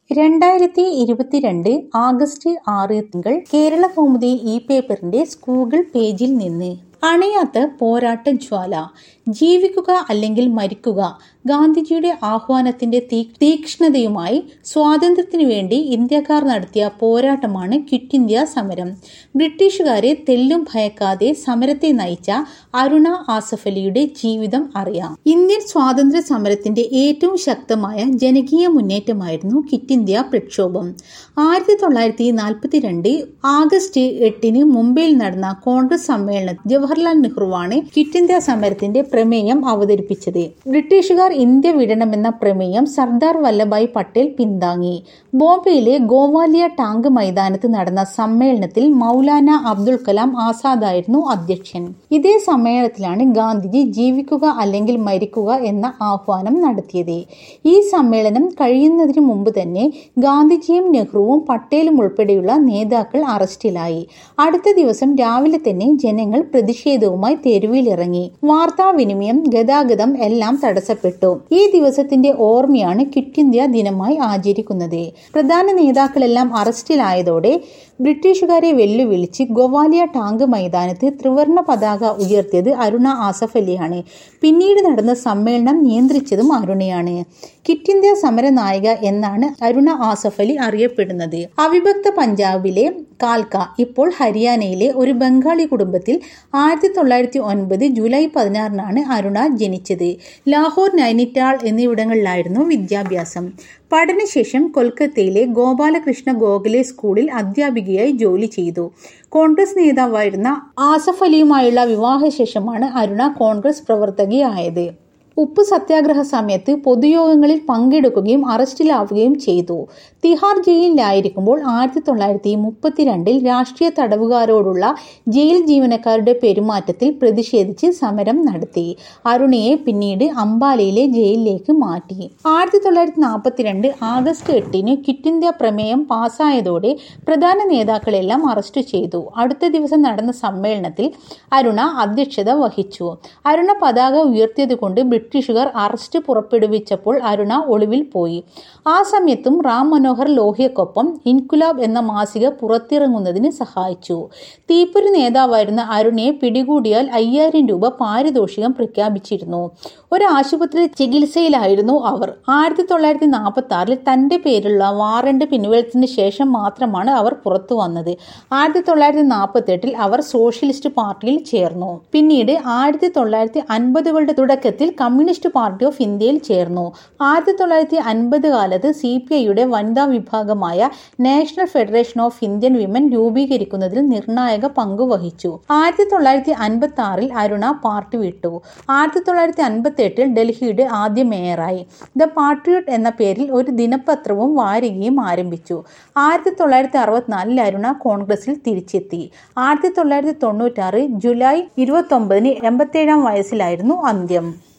രണ്ടായിരത്തി ഇരുപത്തിരണ്ട് ആഗസ്റ്റ് ആറ് തിങ്കൾ കേരള കൗമുദി ഈ പേപ്പറിന്റെ ഗൂഗിൾ പേജിൽ നിന്ന് അണയാത്ത പോരാട്ട ജ്വാല ജീവിക്കുക അല്ലെങ്കിൽ മരിക്കുക ഗാന്ധിജിയുടെ ആഹ്വാനത്തിന്റെ തീക്ഷ്ണതയുമായി സ്വാതന്ത്ര്യത്തിനു വേണ്ടി ഇന്ത്യക്കാർ നടത്തിയ പോരാട്ടമാണ് ക്വിറ്റ് ഇന്ത്യ സമരം ബ്രിട്ടീഷുകാരെ തെല്ലും ഭയക്കാതെ സമരത്തെ നയിച്ച അരുണ ആസഫ് അലിയുടെ ജീവിതം അറിയാം ഇന്ത്യൻ സ്വാതന്ത്ര്യ സമരത്തിന്റെ ഏറ്റവും ശക്തമായ ജനകീയ മുന്നേറ്റമായിരുന്നു ക്വിറ്റ് ഇന്ത്യ പ്രക്ഷോഭം ആയിരത്തി തൊള്ളായിരത്തി നാൽപ്പത്തിരണ്ട് ആഗസ്റ്റ് എട്ടിന് മുംബൈയിൽ നടന്ന കോൺഗ്രസ് സമ്മേളനത്തിൽ ജവഹർലാൽ നെഹ്റുവാണ് ക്വിറ്റ് ഇന്ത്യ സമരത്തിന്റെ പ്രമേയം അവതരിപ്പിച്ചത് ബ്രിട്ടീഷുകാർ ഇന്ത്യ വിടണമെന്ന പ്രമേയം സർദാർ വല്ലഭായ് പട്ടേൽ പിന്താങ്ങി ബോംബെയിലെ ഗോവാലിയ ടാങ്ക് മൈതാനത്ത് നടന്ന സമ്മേളനത്തിൽ മൗലാന അബ്ദുൽ കലാം ആസാദായിരുന്നു അധ്യക്ഷൻ ഇതേ സമ്മേളനത്തിലാണ് ഗാന്ധിജി ജീവിക്കുക അല്ലെങ്കിൽ മരിക്കുക എന്ന ആഹ്വാനം നടത്തിയത് ഈ സമ്മേളനം കഴിയുന്നതിന് മുമ്പ് തന്നെ ഗാന്ധിജിയും നെഹ്റുവും പട്ടേലും ഉൾപ്പെടെയുള്ള നേതാക്കൾ അറസ്റ്റിലായി അടുത്ത ദിവസം രാവിലെ തന്നെ ജനങ്ങൾ പ്രതിഷേധവുമായി തെരുവിലിറങ്ങി വാർത്താവിനിമയം ഗതാഗതം എല്ലാം തടസ്സപ്പെട്ടു ഈ ദിവസത്തിന്റെ ഓർമ്മയാണ് ക്വിറ്റ് ഇന്ത്യ ദിനമായി ആചരിക്കുന്നത് പ്രധാന നേതാക്കളെല്ലാം അറസ്റ്റിലായതോടെ ബ്രിട്ടീഷുകാരെ വെല്ലുവിളിച്ച് ഗോവാലിയ ടാങ്ക് മൈതാനത്ത് ത്രിവർണ പതാക ഉയർത്തിയത് അരുണ ആസഫ് അലിയാണ് പിന്നീട് നടന്ന സമ്മേളനം നിയന്ത്രിച്ചതും അരുണയാണ് ക്വിറ്റ് ഇന്ത്യ സമര നായിക എന്നാണ് അരുണ ആസഫ് അലി അറിയപ്പെടുന്നത് അവിഭക്ത പഞ്ചാബിലെ കാൽക്ക ഇപ്പോൾ ഹരിയാനയിലെ ഒരു ബംഗാളി കുടുംബത്തിൽ ആയിരത്തി തൊള്ളായിരത്തി ഒൻപത് ജൂലൈ പതിനാറിനാണ് അരുണ ജനിച്ചത് ലാഹോർ നൈനിറ്റാൾ എന്നിവിടങ്ങളിലായിരുന്നു വിദ്യാഭ്യാസം പഠനശേഷം കൊൽക്കത്തയിലെ ഗോപാലകൃഷ്ണ ഗോഖലെ സ്കൂളിൽ അധ്യാപികയായി ജോലി ചെയ്തു കോൺഗ്രസ് നേതാവായിരുന്ന ആസഫ് അലിയുമായുള്ള വിവാഹശേഷമാണ് അരുണ കോൺഗ്രസ് പ്രവർത്തകയായത് ഉപ്പ് സത്യാഗ്രഹ സമയത്ത് പൊതുയോഗങ്ങളിൽ പങ്കെടുക്കുകയും അറസ്റ്റിലാവുകയും ചെയ്തു തിഹാർ ജയിലിലായിരിക്കുമ്പോൾ ആയിരത്തി തൊള്ളായിരത്തി മുപ്പത്തിരണ്ടിൽ രാഷ്ട്രീയ തടവുകാരോടുള്ള ജയിൽ ജീവനക്കാരുടെ പെരുമാറ്റത്തിൽ പ്രതിഷേധിച്ച് സമരം നടത്തി അരുണയെ പിന്നീട് അംബാലയിലെ ജയിലിലേക്ക് മാറ്റി ആയിരത്തി തൊള്ളായിരത്തി നാൽപ്പത്തിരണ്ട് ആഗസ്റ്റ് എട്ടിന് ക്വിറ്റ് ഇന്ത്യ പ്രമേയം പാസ്സായതോടെ പ്രധാന നേതാക്കളെല്ലാം അറസ്റ്റ് ചെയ്തു അടുത്ത ദിവസം നടന്ന സമ്മേളനത്തിൽ അരുണ അധ്യക്ഷത വഹിച്ചു അരുണ പതാക ഉയർത്തിയതുകൊണ്ട് ബ്രിട്ടീഷുകാർ അറസ്റ്റ് പുറപ്പെടുവിച്ചപ്പോൾ അരുണ ഒളിവിൽ പോയി ആ സമയത്തും റാം മനോഹർ ലോഹിയക്കൊപ്പം ഇൻകുലാബ് എന്ന മാസിക പുറത്തിറങ്ങുന്നതിന് സഹായിച്ചു തീപ്പൊരി നേതാവായിരുന്ന അരുണയെ പിടികൂടിയാൽ അയ്യായിരം രൂപ പാരിതോഷികം പ്രഖ്യാപിച്ചിരുന്നു ഒരു ആശുപത്രി ചികിത്സയിലായിരുന്നു അവർ ആയിരത്തി തൊള്ളായിരത്തി നാൽപ്പത്തി ആറിൽ തന്റെ പേരിലുള്ള വാറന്റ് പിൻവലിച്ചതിന് ശേഷം മാത്രമാണ് അവർ പുറത്തു വന്നത് ആയിരത്തി തൊള്ളായിരത്തി നാൽപ്പത്തി എട്ടിൽ അവർ സോഷ്യലിസ്റ്റ് പാർട്ടിയിൽ ചേർന്നു പിന്നീട് ആയിരത്തി തൊള്ളായിരത്തി അൻപതുകളുടെ തുടക്കത്തിൽ കമ്മ്യൂണിസ്റ്റ് പാർട്ടി ഓഫ് ഇന്ത്യയിൽ ചേർന്നു ആയിരത്തി തൊള്ളായിരത്തി അൻപത് കാലത്ത് സി പി ഐയുടെ വനിതാ വിഭാഗമായ national federation of Indian women രൂപീകരിക്കുന്നതിൽ നിർണായക പങ്ക് വഹിച്ചു ആയിരത്തി തൊള്ളായിരത്തി അൻപത്തി ആറിൽ അരുണ പാർട്ടി വിട്ടു ആയിരത്തി തൊള്ളായിരത്തി അൻപത്തി എട്ടിൽ ഡൽഹിയുടെ ആദ്യ മേയറായി ദ പാട്രിയോട്ട് എന്ന പേരിൽ ഒരു ദിനപത്രവും വാരികയും ആരംഭിച്ചു ആയിരത്തി തൊള്ളായിരത്തി അറുപത്തിനാലിൽ അരുണ കോൺഗ്രസിൽ തിരിച്ചെത്തി ആയിരത്തി തൊള്ളായിരത്തി തൊണ്ണൂറ്റാറ് ജൂലൈ ഇരുപത്തി ഒമ്പതിന് എൺപത്തേഴാം വയസ്സിലായിരുന്നു അന്ത്യം